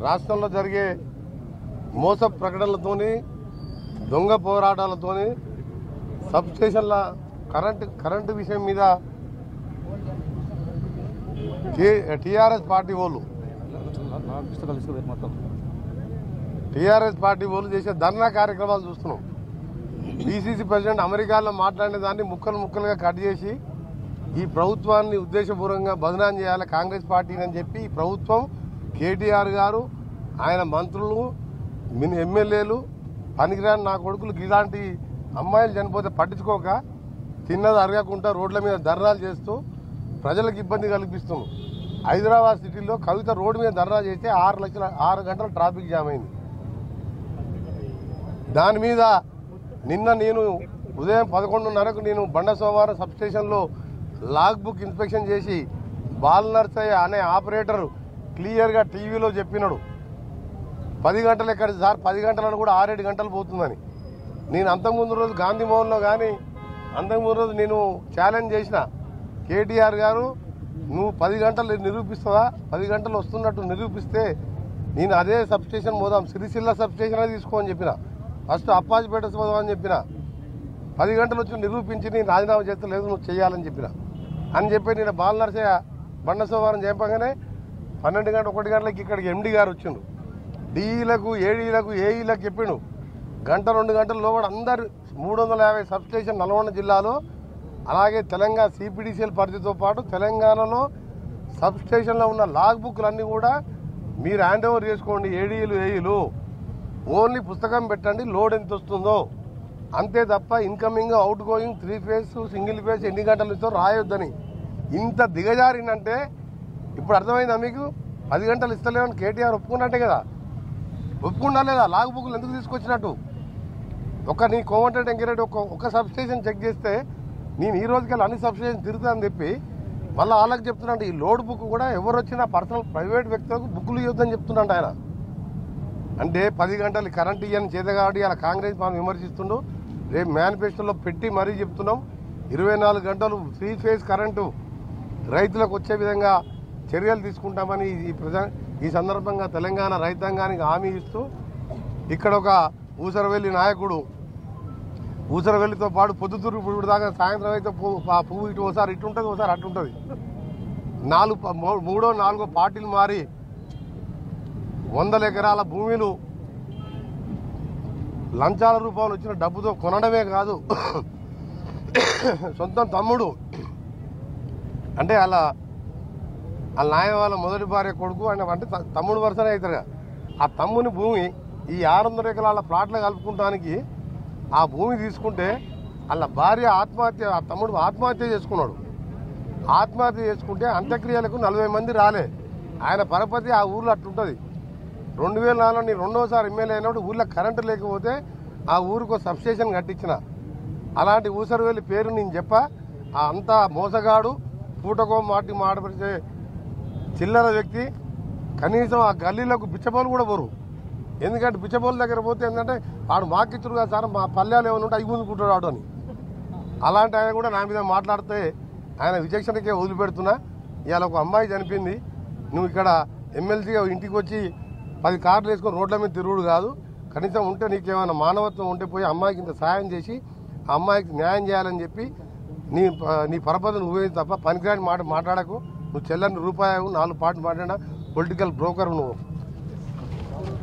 రాష్ట్రంలో జరిగే మోస ప్రకటనలతోని దొంగ పోరాటాలతోని సబ్ స్టేషన్ల కరెంటు కరెంటు విషయం మీద టీఆర్ఎస్ పార్టీ వాళ్ళు పుస్తకాలు ఇసుక మొత్తం టీఆర్ఎస్ పార్టీ వాళ్ళు చేసే ధర్నా కార్యక్రమాలు చూస్తున్నాం బీసీసీ ప్రెసిడెంట్ అమెరికాలో మాట్లాడిన దాన్ని ముక్కలు ముక్కలుగా కట్ చేసి ఈ ప్రభుత్వాన్ని ఉద్దేశపూర్వకంగా బదనాం చేయాలి కాంగ్రెస్ పార్టీని అని చెప్పి ఈ ప్రభుత్వం కేటీఆర్ గారు ఆయన మంత్రులు మిన్ ఎమ్మెల్యేలు పనికిరాని నా కొడుకులు ఇలాంటి అమ్మాయిలు చనిపోతే పట్టించుకోక తిన్నది అరగకుండా రోడ్ల మీద ధర్నాలు చేస్తూ ప్రజలకు ఇబ్బంది కల్పిస్తున్నాం హైదరాబాద్ సిటీలో కవిత రోడ్డు మీద ధర్నా చేస్తే ఆరు లక్షల ఆరు గంటల ట్రాఫిక్ జామ్ అయింది దాని మీద నిన్న నేను ఉదయం పదకొండున్నరకు నేను బండ సోమవారం సబ్ స్టేషన్లో లాగ్ బుక్ ఇన్స్పెక్షన్ చేసి బాల్ నర్సయ్య అనే ఆపరేటర్ క్లియర్గా టీవీలో చెప్పినాడు పది గంటలు ఎక్కడ సార్ పది గంటలను కూడా ఆరేడు గంటలు పోతుందని నేను అంతకుముందు రోజు గాంధీ భవన్లో కానీ అంతకుముందు రోజు నేను ఛాలెంజ్ చేసిన కేటీఆర్ గారు నువ్వు పది గంటలు నిరూపిస్తావా పది గంటలు వస్తున్నట్టు నిరూపిస్తే నేను అదే సబ్ స్టేషన్ పోదాం సిరిసిల్ల సబ్ స్టేషన్ తీసుకో అని చెప్పిన ఫస్ట్ అప్పాజిపేట పోదాం అని చెప్పిన పది గంటలు వచ్చి నిరూపించి నేను రాజీనామా చేస్తే లేదు నువ్వు చేయాలని చెప్పిన అని చెప్పి నేను బాల నరసయ్య బండ సోమవారం చెప్పగానే పన్నెండు గంటల ఒకటి గంటలకి ఇక్కడికి ఎండి గారు వచ్చిండు డీఈలకు ఏడీలకు ఏఈలకు చెప్పిండు గంట రెండు గంటల లోపల అందరు మూడు వందల యాభై సబ్ స్టేషన్ నల్గొండ జిల్లాలో అలాగే తెలంగాణ సిపిడిసిఎల్ పరిధితో పాటు తెలంగాణలో సబ్ స్టేషన్లో ఉన్న లాగ్ బుక్లన్నీ కూడా మీరు హ్యాండ్ ఓవర్ చేసుకోండి ఏడీలు ఏఈలు ఓన్లీ పుస్తకం పెట్టండి లోడ్ ఎంత వస్తుందో అంతే తప్ప incoming outgoing three phase single phase ఎన్ని గంటలు ఇస్తో రాయొద్దని ఇంత దిగజారిందంటే ఇప్పుడు అర్థమైందా మీకు పది గంటలు ఇస్తలేమని కేటీఆర్ ఒప్పుకున్నట్టే కదా ఒప్పుకున్నా లేదా లాగ్ బుక్లు ఎందుకు తీసుకొచ్చినట్టు ఒక నీ కోమట ఎంకిరెడ్డి ఒక ఒక సబ్ స్టేషన్ చెక్ చేస్తే నేను ఈ రోజుకెళ్ళి అన్ని సబ్ స్టేషన్ తిరుగుతానని చెప్పి మళ్ళీ వాళ్ళకి చెప్తున్నాడు ఈ లోడ్ బుక్ కూడా ఎవరు వచ్చినా పర్సనల్ ప్రైవేట్ వ్యక్తులకు బుక్లు ఇవ్వద్దని చెప్తున్నాడు ఆయన అంటే పది గంటలు కరెంట్ ఇయ్యని చేత కాబట్టి అలా కాంగ్రెస్ మనం విమర్శిస్తుండు రేపు మేనిఫెస్టోలో పెట్టి మరీ చెప్తున్నాం ఇరవై నాలుగు గంటలు త్రీ ఫేజ్ కరెంటు రైతులకు వచ్చే విధంగా చర్యలు తీసుకుంటామని ఈ ప్రజా ఈ సందర్భంగా తెలంగాణ రైతాంగానికి హామీ ఇస్తూ ఇక్కడ ఒక ఊసరవెల్లి నాయకుడు ఊసరవెల్లితో పాటు పొద్దుతూరు ఇప్పుడు దాకా సాయంత్రం అయితే పువ్వు ఆ పువ్వు ఇటు ఒకసారి ఇటు ఉంటుంది ఒకసారి అటు ఉంటుంది నాలుగు ప- మూ- మూడో నాలుగో పార్టీలు మారి వందల ఎకరాల భూమిలు లంచాల రూపంలో వచ్చిన డబ్బుతో కొనడమే కాదు సొంతం తమ్ముడు అంటే అలా వాళ్ళ నాయన వాళ్ళ మొదటి భార్య కొడుకు ఆయన అంటే త- తమ్ముడు వరుసనే అవుతారు కదా. ఆ తమ్ముని భూమి ఈ ఆరు వందల ఎకరాల ప్లాట్లు కలుపుకుంటానికి ఆ భూమి తీసుకుంటే వాళ్ళ భార్య ఆత్మహత్య ఆ తమ్ముడు ఆత్మహత్య చేసుకున్నాడు ఆత్మహత్య చేసుకుంటే అంత్యక్రియలకు నలభై మంది రాలే ఆయన పరపతి ఆ ఊర్లో అట్లుంటుంది రెండు వేల నాలుగులో నేను రెండోసారి ఎమ్మెల్యే అయినప్పుడు ఊర్లో కరెంటు లేకపోతే ఆ ఊరికి సబ్ స్టేషన్ కట్టించిన అలాంటి ఊసరవెల్లి పేరు నేను చెప్ప ఆ అంతా మోసగాడు పూటకో మాటి మాటపరిచే చిల్లర వ్యక్తి కనీసం ఆ గల్లీలకు బిచ్చబోలు కూడా పోరు ఎందుకంటే బిచ్చబోలు దగ్గర పోతే ఏంటంటే వాడు మాకిచ్చుడు కదా సార్ మా పల్లెలు ఏమైనా ఉంటే అవి గుంజుకుంటాడు అని అలాంటి ఆయన కూడా నా మీద మాట్లాడితే ఆయన విచక్షణకే వదిలిపెడుతున్నా ఇవాళ ఒక అమ్మాయి చనిపోయింది నువ్వు ఇక్కడ ఎమ్మెల్సీగా ఇంటికి వచ్చి పది కార్లు వేసుకొని రోడ్ల మీద తిరుగుడు కాదు కనీసం ఉంటే నీకేమైనా మానవత్వం ఉంటే పోయి అమ్మాయికి ఇంత సాయం చేసి ఆ అమ్మాయికి న్యాయం చేయాలని చెప్పి నీ ప- నీ పరపతిని నువ్వే తప్ప పనికిరాని మాట మాట్లాడకు నువ్వు చెల్లని రూపాయలు నాలుగు పాటలు మాట్లాడినా పొలిటికల్ బ్రోకర్ నువ్వు